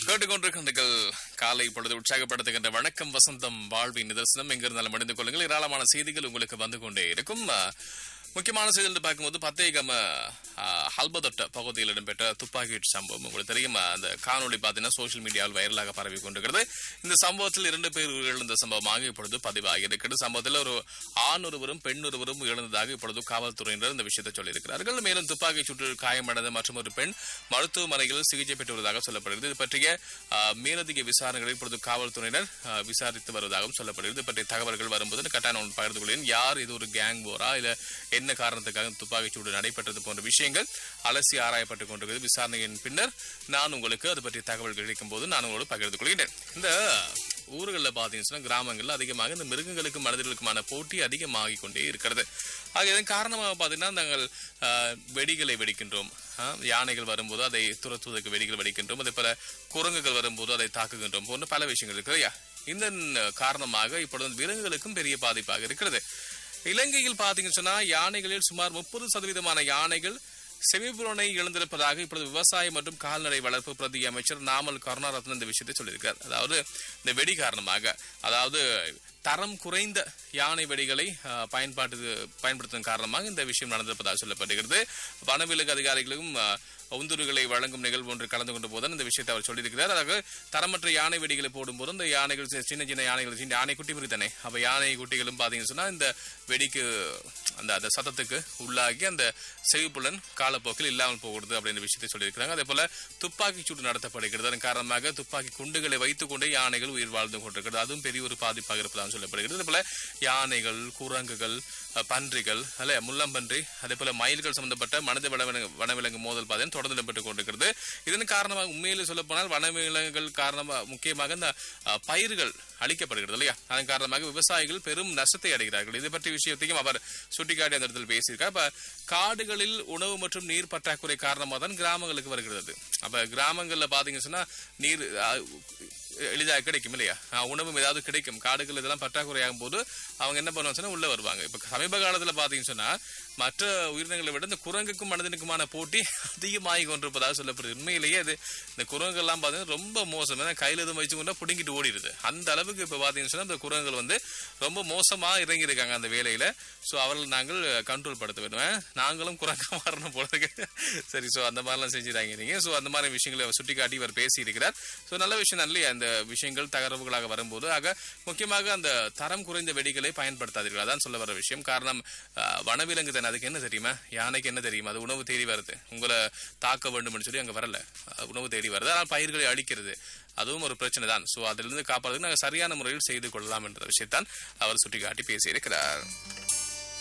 கேட்டுக்கொண்டிருக்கின்றீர்கள் காலை பொழுது உற்சாகப்படுத்துகின்ற வணக்கம் வசந்தம் வாழ்வின் நிதர்சனம் எங்கிருந்தாலும் அடைந்து கொள்ளுங்கள் ஏராளமான செய்திகள் உங்களுக்கு வந்து கொண்டே இருக்கும் அஹ், முக்கியமான செய்திகள் பார்க்கும்போது பத்தேகம ஹல்பதொட்ட பகுதியில் இடம்பெற்ற துப்பாக்கி சம்பவம் உங்களுக்கு தெரியும் அஹ், அந்த காணொளி பார்த்தீங்கன்னா சோஷியல் மீடியாவில் வைரலாக பரவி கொண்டிருக்கிறது இந்த சம்பவத்தில் இரண்டு பேர் உயிரிழந்த சம்பவமாக இப்பொழுது பதிவாகி இருக்கிறது சம்பவத்தில் ஒரு ஆண் ஒருவரும் பெண் ஒருவரும் இழந்ததாக இப்பொழுது காவல்துறையினர் இந்த விஷயத்தை சொல்லியிருக்கிறார்கள் மேலும் துப்பாக்கி சூட்டில் காயமடைந்த மற்றும் ஒரு பெண் மருத்துவமனையில் சிகிச்சை பெற்று வருவதாக சொல்லப்படுகிறது இது பற்றிய ஆஹ், மேலதிக விசாரணைகளை இப்பொழுது காவல்துறையினர் ஆஹ், விசாரித்து வருவதாகவும் சொல்லப்படுகிறது இது பற்றிய தகவல்கள் வரும்போது கட்டாயம் நான் பகிர்ந்து கொள்கிறேன் யார் இது ஒரு கேங் போரா இல்ல என்ன காரணத்துக்காக துப்பாக்கி சூடு நடைபெற்றது போன்ற விஷயங்கள் அலசி ஆராயப்பட்டுக் கொண்டிருக்கிறது விசாரணையின் பின்னர் நான் உங்களுக்கு அது பற்றிய தகவல்கள் கிடைக்கும் போது நான் உங்களோடு பகிர்ந்து கொள்கிறேன் இந்த ஊர்களில் பார்த்தீங்கன்னா கிராமங்களில் அதிகமாக இந்த மிருகங்களுக்கும் மனிதர்களுக்குமான போட்டி அதிகமாகி கொண்டே இருக்கிறது ஆக இதன் காரணமாக பார்த்தீங்கன்னா நாங்கள் ஆஹ், வெடிகளை வெடிக்கின்றோம் ஆஹ், யானைகள் வரும்போது அதை துரத்துவதற்கு வெடிகள் வெடிக்கின்றோம் அதே போல குரங்குகள் வரும்போது அதை தாக்குகின்றோம் போன்ற பல விஷயங்கள் இருக்கு இல்லையா இதன் காரணமாக இப்பொழுது விலங்குகளுக்கும் பெரிய பாதிப்பாக இருக்கிறது இலங்கையில் பார்த்தீங்கன்னு சொன்னா யானைகளில் சுமார் முப்பது சதவீதமான யானைகள் செமிபுரனை இழந்திருப்பதாக இப்பொழுது விவசாயம் மற்றும் கால்நடை வளர்ப்பு பிரதி அமைச்சர் நாமல் கருணாரத்ன இந்த விஷயத்தை சொல்லியிருக்கார் அதாவது இந்த வெடி காரணமாக அதாவது தரம் குறைந்த யானை வெடிகளை அஹ், பயன்பாட்டு பயன்படுத்துவதன் காரணமாக இந்த விஷயம் நடந்திருப்பதாக சொல்லப்படுகிறது வனவிலங்கு அதிகாரிகளும் அஹ், உந்துருகளை வழங்கும் நிகழ்வு ஒன்று கலந்து கொண்ட போது இந்த விஷயத்தை அவர் சொல்லியிருக்கிறார் அதாவது தரமற்ற யானை வெடிகளை போடும்போது இந்த யானைகள் சி- சின்ன சின்ன யானைகள் சின்ன யானை குட்டி மாதிரி தானே அப்ப யானை குட்டிகளும் பாத்தீங்கன்னு சொன்னா இந்த வெடிக்கு அந்த அந்த சத்தத்துக்கு உள்ளாகி அந்த செவிப்புலன் காலப்போக்கில் இல்லாமல் போகிறது அப்படின்ற விஷயத்தை சொல்லியிருக்கிறாங்க அதே போல துப்பாக்கி சூடு நடத்தப்படுகிறது அதன் காரணமாக துப்பாக்கி குண்டுகளை வைத்துக் கொண்டே யானைகள் உயிர் வாழ்ந்து கொண்டிருக்கிறது அதுவும் பெரிய ஒரு பாதிப்பாக இருப்பதாக சொல்லப்படுகிறது அதே போல யானைகள் குரங்குகள் அஹ், பன்றிகள் அல்ல முள்ளம்பன்றி அதே போல மயில்கள் சம்பந்தப்பட்ட மனித வனவிலங்கு வனவிலங்கு மோதல் பார்த்தீங்கன்னா தொடர்ந்து இடம்பெற்றுக் கொண்டிருக்கிறது இதன் காரணமாக உண்மையிலே சொல்ல போனால் வனவிலங்குகள் காரணமாக முக்கியமாக இந்த அஹ், பயிர்கள் அழிக்கப்படுகிறது இல்லையா அதன் காரணமாக விவசாயிகள் பெரும் நஷ்டத்தை அடைகிறார்கள் இது பற்றிய விஷயத்தையும் அவர் சுட்டிக்காட்டி அந்த இடத்தில் பேசியிருக்கார் அப்ப காடுகளில் உணவு மற்றும் நீர் பற்றாக்குறை காரணமாக தான் கிராமங்களுக்கு வருகிறது அப்ப கிராமங்கள்ல பாத்தீங்க சொன்னா நீர் அஹ், எளிதாக கிடைக்கும் இல்லையா அஹ், உணவும் ஏதாவது கிடைக்கும் காடுகள் இதெல்லாம் பற்றாக்குறையாகும் போது அவங்க என்ன பண்ணுவாங்க சொன்னா உள்ள வருவாங்க இப்ப சமீப காலத்துல பாத்தீங்கன்னு சொன்னா மற்ற உயிரினங்களை விட இந்த குரங்குக்கும் மனிதனுக்குமான போட்டி அதிகமாகி கொண்டிருப்பதாக சொல்லப்படுது உண்மையிலேயே அது இந்த குரங்குகள் எல்லாம் பாத்தீங்கன்னா ரொம்ப மோசம் ஏன்னா கையில எதுவும் வச்சு கொண்டா பிடுங்கிட்டு ஓடிடுது அந்த அளவுக்கு இப்ப பாத்தீங்கன்னு சொன்னா இந்த குரங்குகள் வந்து ரொம்ப மோசமா இறங்கி இருக்காங்க அந்த வேலையில சோ அவர்கள் நாங்கள் கண்ட்ரோல் படுத்த வேண்டும் அஹ், நாங்களும் குரங்கா மாறணும் போல இருக்கு சரி சோ அந்த மாதிரிலாம் செஞ்சுட்டாங்க நீங்க சோ அந்த மாதிரி விஷயங்களை அவர் சுட்டிக்காட்டி இவர் பேசி இருக்கிறார் சோ நல்ல விஷயம் தான் இல்லையா அந்த விஷயங்கள் தகவல்களாக வரும்போது ஆக முக்கியமாக அந்த தரம் குறைந்த வெடிகளை பயன்படுத்தாதீர்கள் அதான் சொல்ல வர விஷயம் காரணம் அஹ், வனவிலங்கு தானே அதுக்கு என்ன தெரியுமா யானைக்கு என்ன தெரியுமா அது உணவு தேடி வருது உங்களை தாக்க வேண்டும் சொல்லி அங்க வரல அஹ், உணவு தேடி வருது ஆனால் பயிர்களை அழிக்கிறது அதுவும் ஒரு பிரச்சனை தான் சோ அதிலிருந்து காப்பாடுறதுக்கு நாங்கள் சரியான முறையில் செய்து கொள்ளலாம் என்ற விஷயத்தான் அவர் சுட்டிக்காட்டி பேசியிருக்கிறார்